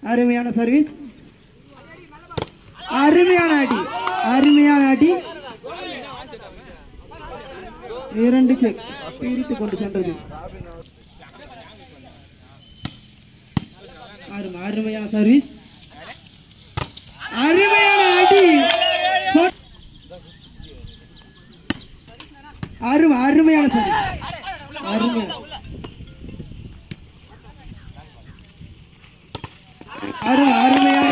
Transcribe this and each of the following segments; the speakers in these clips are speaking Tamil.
அருமையான சர்வீஸ் அருமையான அடி அருமையான அடி இரண்டு செக் பிரித்து கொண்டு சென்றது அருமை அருமையான சர்வீஸ் அருமையான அடி சொட்- அருமை அருமையான சர்வீஸ் அருமையான அருமை அருமையான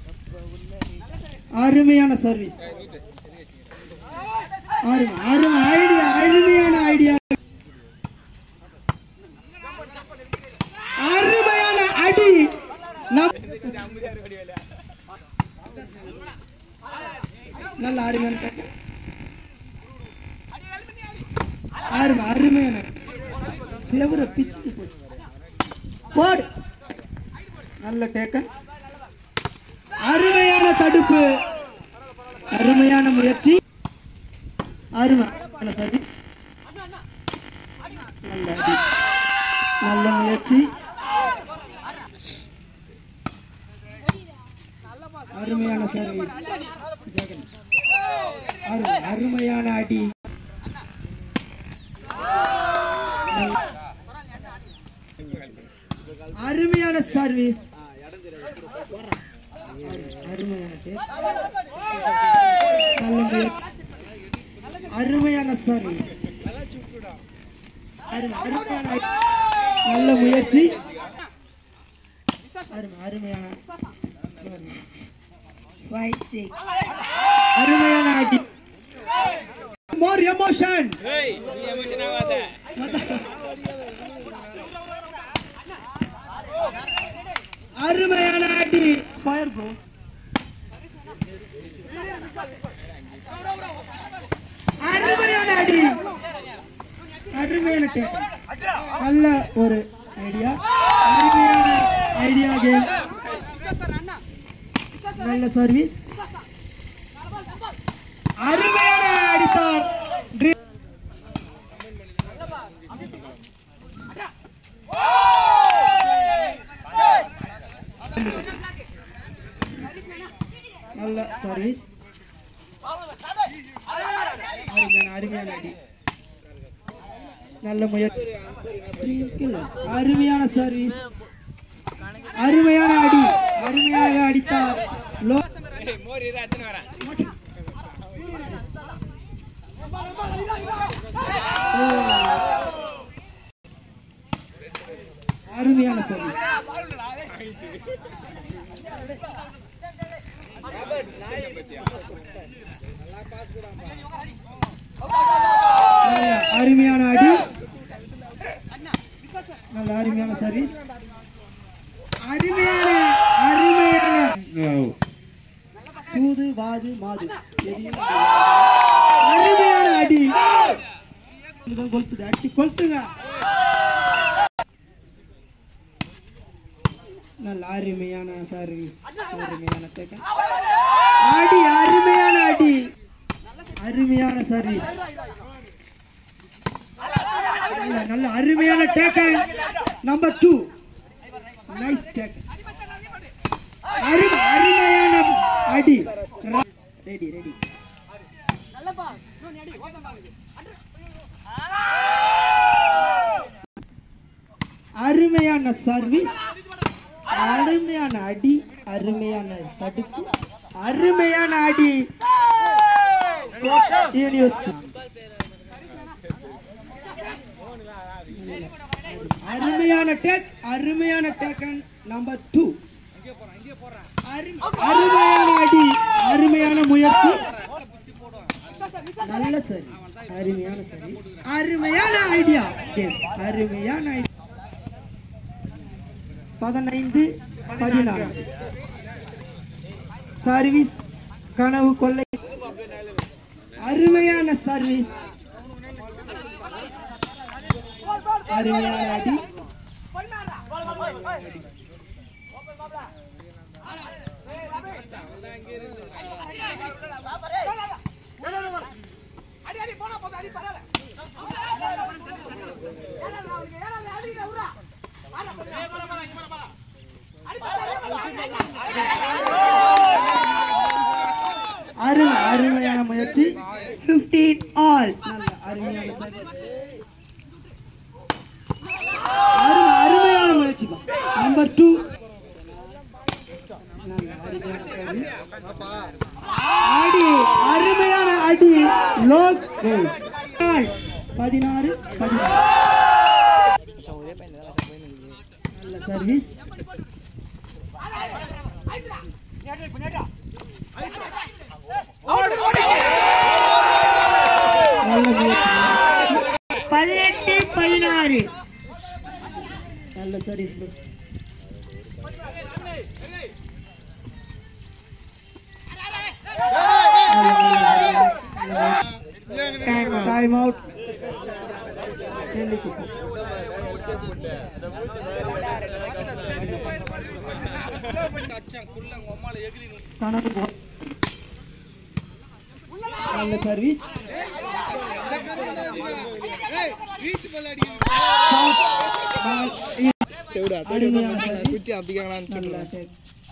அருமையான சர்வீஸ் அருமை அருமை ஐடியா அருமையான ஐடியா அருமையான அடி நம்- நல்ல அருமையான tackle. அருமை அருமையான செவர பிச்சுக்கு போச்சு போடு நல்ல டேக்கன் அருமையான தடுப்பு அருமையான முயற்சி அருமையான சர்வீஸ் நல்ல அடி நல்ல முயற்சி அருமையான சர்வீஸ் ஜெகன் அருமை அருமையான அடி நல்ல- அருமையான சர்வீஸ் அருமையான take. நல்ல முயற்சி அருமையான சர்வீஸ் அருமை அருமையான நல்ல முயற்சி அருமை அருமையான அருமையான அடி மோர் எமோஷன் அருமையான அடி ஃபயர் ப்ரோ அருமையான அடி அருமையான டேக் நல்ல ஒரு ஐடியா அருமையான ஐடியா கேம் நல்ல சர்வீஸ் அருமையான அடித்தார் Dri- நல்ல சர்வீஸ் அருமையான அருமையான அடி நல்ல முயற்சி அருமையான சர்வீஸ் அருமையான அடி அருமையாக அடித்தார் லோ ஓ. அருமையான சர்வீஸ் நல்ல அருமையான அடி நல்ல அருமையான சர்வீஸ் அருமையான அருமையான சூது வாது மாது எதையும் அருமையான அடி இதுதான் கொளுத்துது அடிச்சு கொளுத்துங்க நல்ல அருமையான சர்வீஸ் அருமையான தேக்கம் அடி அருமையான அடி அருமையான சர்வீஸ் நல்ல நல்ல அருமையான taken number two nice taken அருமை அருமையான அடி ரெடி ரெடி அருமையான சர்வீஸ் அருமையான அடி அருமையான தடுப்பு அருமையான அடி யூனிவர்ஸ் அருமையான டேக் அருமையான டேக்கன் நம்பர் டூ அருமையான அடி அருமையான முயற்சி நல்ல சரி அருமையான சரி அருமையான ஐடியா அருமையான ஐடியா பதினைந்து பதினான்கு சர்வீஸ் கனவு கொள்ளை அருமையான சர்வீஸ் அருமையான அடி அருமை அருமையான முயற்சி 15 all நல்ல அருமையான சர்வீஸ் அருமை அருமையான முயற்சி நம்பர் டூ நல்ல அருமையான சர்வீஸ் அடி அருமையான அடி லோ பதினாறு பதினாறு நல்ல சர்வீஸ் நல்ல முயற்சி 18 16 நல்ல service bro. time out time out டெல்லிக்கு போ. கணக்கு போ. நல்ல சர்வீஸ் அருமையான service. நல்ல take.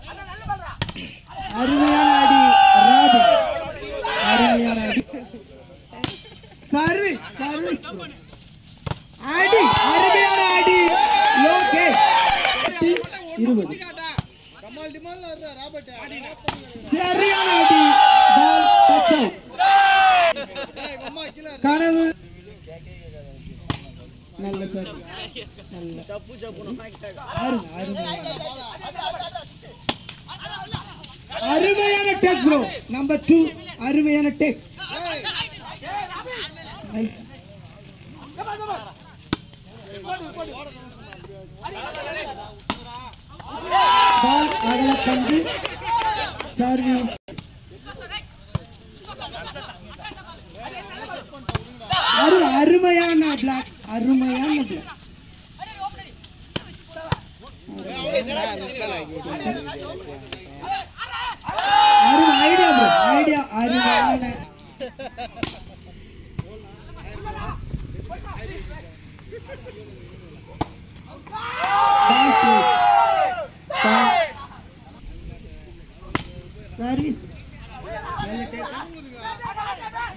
அருமையான அடி ராஜா அருமையான அடி சர்வீஸ் சர்வீஸ் அடி அருமையான அடி லோகேஷ் இருபது சரியான அடி பால் டச் அவுட் கனவு நல்ல சர்வீஸ் நல்ல அருமை அருமையான அருமையான டெக் ப்ரோ நம்பர் டூ அருமையான டெக் நைஸ் பால் அகலப்பந்து சர்வீஸ் அரு அருமையான பிளாக் அருமையான பிளாக் அருமை ஐடியா ப்ரோ ஐடியா அருமையான Ball close. Ball. Service. நல்ல take.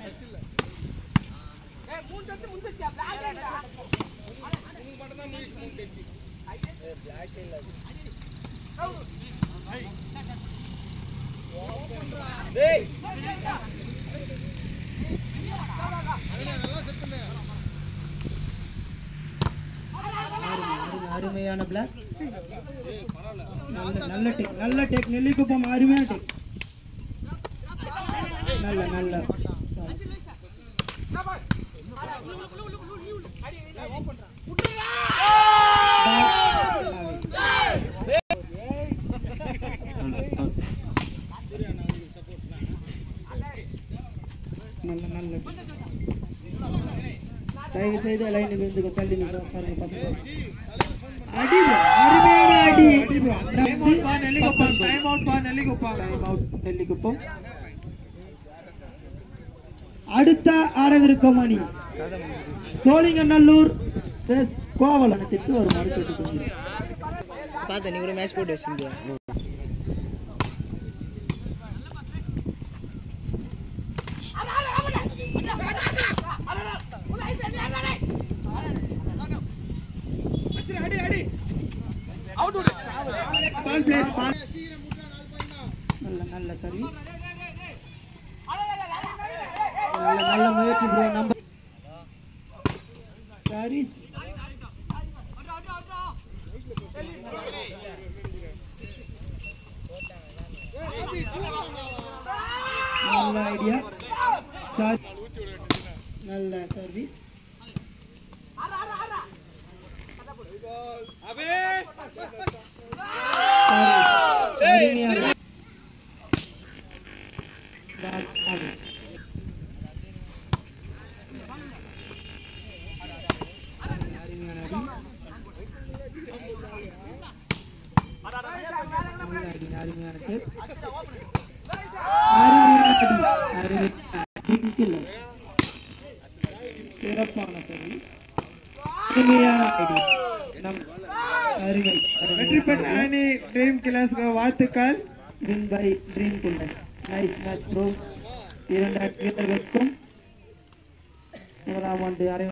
அருமை, அருமை, அருமையான பிளாக் நல்ல நல்ல டேக் நல்ல டேக் நெல்லிக்குப்பம் அருமையான டேக் நல்ல நல்ல நல்ல நல்ல தயவு செய்து லைனில் இருந்து தள்ளி நிற்க பாருங்க பசங்க அடி bro. அருமையான அடி டைம் அவுட் பா நெல்லிக்குப்பம் டைம் அவுட் பா நெல்லிக்குப்பம் டைம் அவுட் நெல்லிக்குப்பம் அடுத்த ஆடவிருக்கும் அணி சோழிங்கநல்லூர் வெஸ் கோவலனத்திற்கு வருமாறு கேட்டுக்கொள்கிறேன் பார்த்தேன் நீ கூட மேட்ச் போட்டு வச்சிருந்தியா பால் பிளேஸ் பால் நல்ல நல்ல சர்வீஸ் நல்ல நல்ல முயற்சி ப்ரோ நம்பர் சர்வீஸ் நல்ல ஐடியா சார் நல்ல சர்வீஸ் அருமையான பால் ஆடு அருமையான அடி நல்ல அடி அருமையான டேப் அருமையான அடி அருமையான ridiculous. சிறப்பான சர்வீஸ் அருமையான அடி நம் அருமை வெற்றி பெற்ற அணி ட்ரீம் கிளாஸ்க்கு வாழ்த்துக்கள் வின் பை ட்ரீம் குல்லஸ் நைஸ் மேட்ச் ப்ரோ இரண்டு வீரர்களுக்கும் முதலாம் ஆண்டு அரை